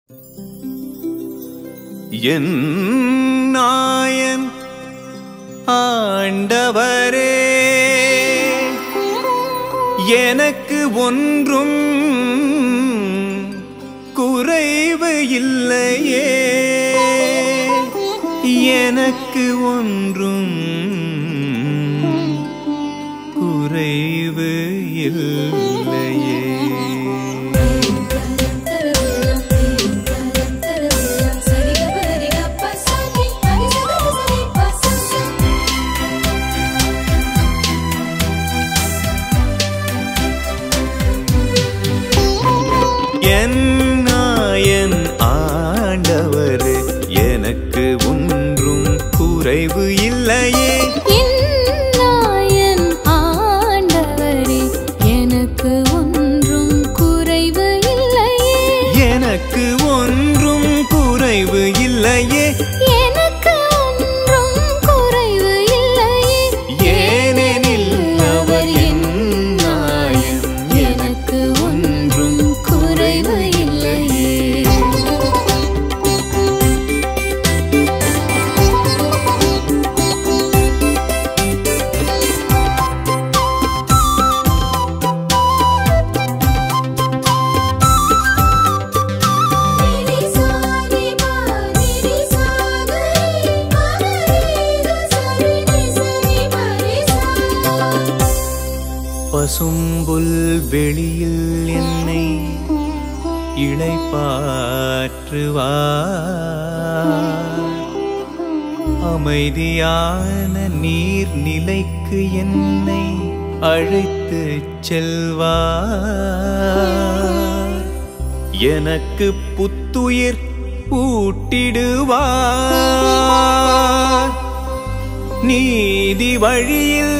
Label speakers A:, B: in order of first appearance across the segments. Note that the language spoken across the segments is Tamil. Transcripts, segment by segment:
A: என் நாயன் ஆண்டவரே எனக்கு ஒன்றும் குறைவு இல்லையே எனக்கு ஒன்றும் குறைவு இல்லையே என் நாயன் ஆண்டவர் எனக்கு ஒன்றும் குறைவு இல்லையே
B: என்னாயன் ஆண்டவரே எனக்கு ஒன்றும் குறைவு இல்லையே
A: எனக்கு ஒன்றும் குறைவு இல்லையே
B: எனக்கு ஒன்றும் குறைவு இல்லையே
A: ஏனெனில் அவர் என் நாயன்
B: எனக்கு ஒன்றும் குறைவு இல்லையே
A: பசும்புல் வெளியில் என்னை இளைப்பாற்றுவார் அமைதியான நீர்நிலைக்கு என்னை அழைத்து செல்வார் எனக்கு புத்துயிர் ஊட்டிடுவார் நீதி வழியில்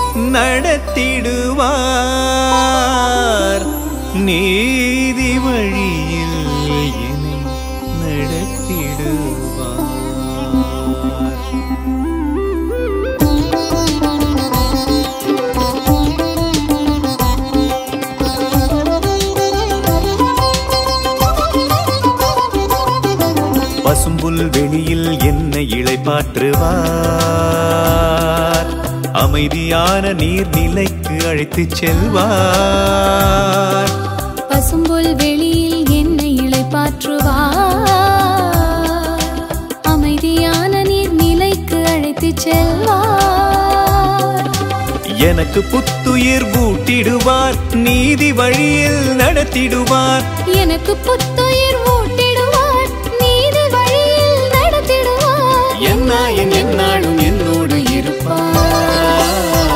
A: நடத்திடுவார் நீதி வழியில் என்னை நடத்திடுவார் பசும்புல் வெளியில் என்னை இளைப்பாற்றுவார் அமைதியான நீர்நிலைக்கு அழைத்துச் செல்வார்
B: பசும்புல் வெளியில் என்னை இளைப்பாற்றுவார் அமைதியான நீர் நிலைக்கு அழைத்துச் செல்வார்
A: எனக்கு புத்துயிர் ஊட்டிடுவார் நீதி வழியில் நடத்திடுவார்
B: எனக்கு புத்துயிர் ஊட்டிடுவார் நீதி வழியில் நடத்திடுவார்
A: என் நாயன் எந்நாளும் என்னோடு இருப்பார்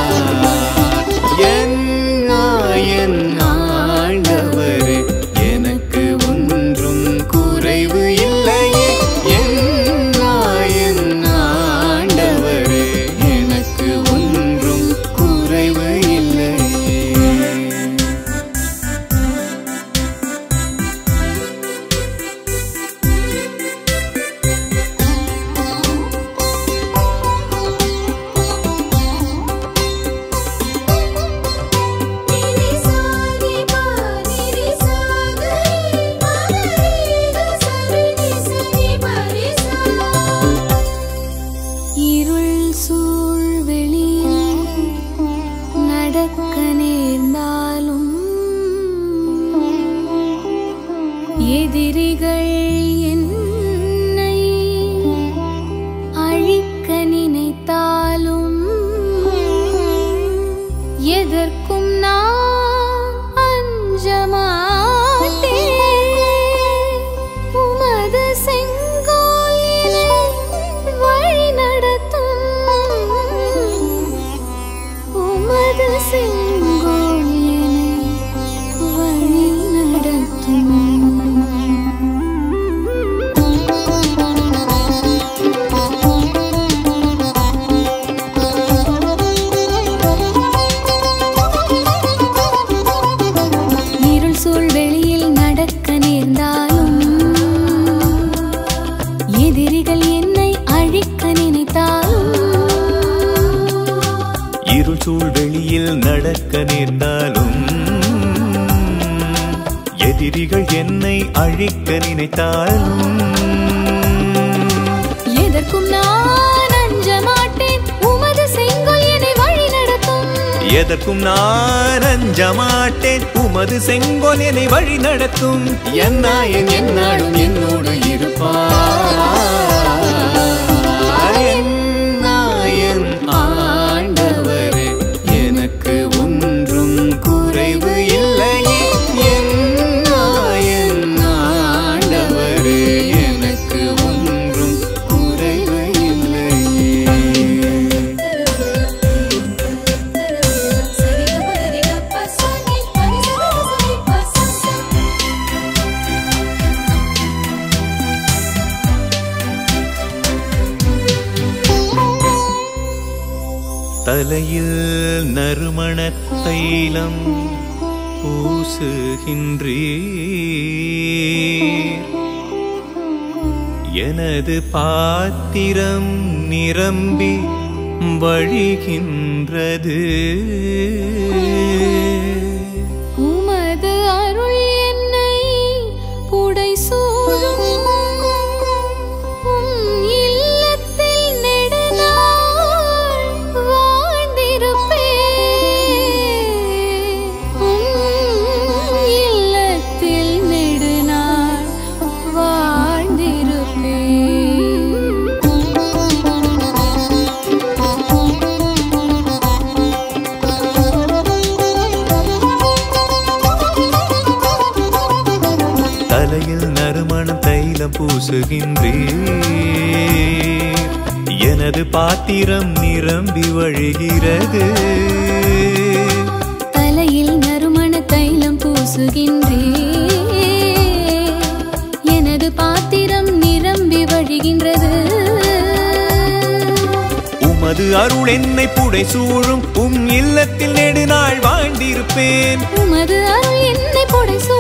A: என் நாயன் ஆண்டவரே எனக்கு ஒன்றும் குறைவு இல்லையே என் நாயன் ஆண்டவரே எனக்கு ஒன்றும் குறைவு இல்லையே
B: இருள் சூழ் வெளியில் நடக்க நேர்ந்தாலும் எதிரிகள் என்னை அழிக்க நினைத்தாலும் எதற்கும் நான் அஞ்ச மாட்டேன் உமது செங்கோல் என்னை வழி நடத்தும் உமது செங்கோல் என்னை வழி நடத்தும் இருள் சூழ் வெளியில் நடக்க நேர்ந்தாலும் எதிரிகள் என்னை அழிக்க நினைத்தாலும்
A: இருள் சூழ் வெளியில் நடக்க நேர்ந்தாலும் எதிரிகள் என்னை அழிக்க நினைத்தாலும்
B: எதற்கும் நான் அஞ்ச மாட்டேன் உமது செங்கோல் என்னை வழி நடத்தும்
A: எதற்கும் நான் அஞ்ச மாட்டேன் உமது செங்கோல் என்னை வழி நடத்தும் என்னாயன் என்னாடும் என்னோடு இருப்பார் என்னாயன் ஆண்டவரே எனக்கு ஒன்றும் குறைவு இல்லையே என்னாயன் ஆண்டவரே எனக்கு ஒன்றும் குறைவு இல்லையே தலையில் நறுமண தைலம் பூசுகின்றீர் எனது பாத்திரம் நிரம்பி வழிகின்றது
B: உமது அருள் என்னை புடை சூழும் உம் இல்லத்தில் நெடுநாள் வாழ்ந்திருப்பேன் உம் இல்லத்தில் நெடுநாள் வாழ்ந்திருப்பேன்
A: தலையில் நறுமணம் தைலம் பூசுகின்றீர் எனது பாத்திரம் நிரம்பி வழிகிறது
B: தலையில் நறுமண தைலம் பூசுகின்றே எனது பாத்திரம் நிரம்பி வழிகின்றது
A: உமது அருள் என்னை புடை சூழும் உம் இல்லத்தில் நெடுநாள் வாழ்ந்திருப்பேன்
B: உமது அருள் என்னை புடை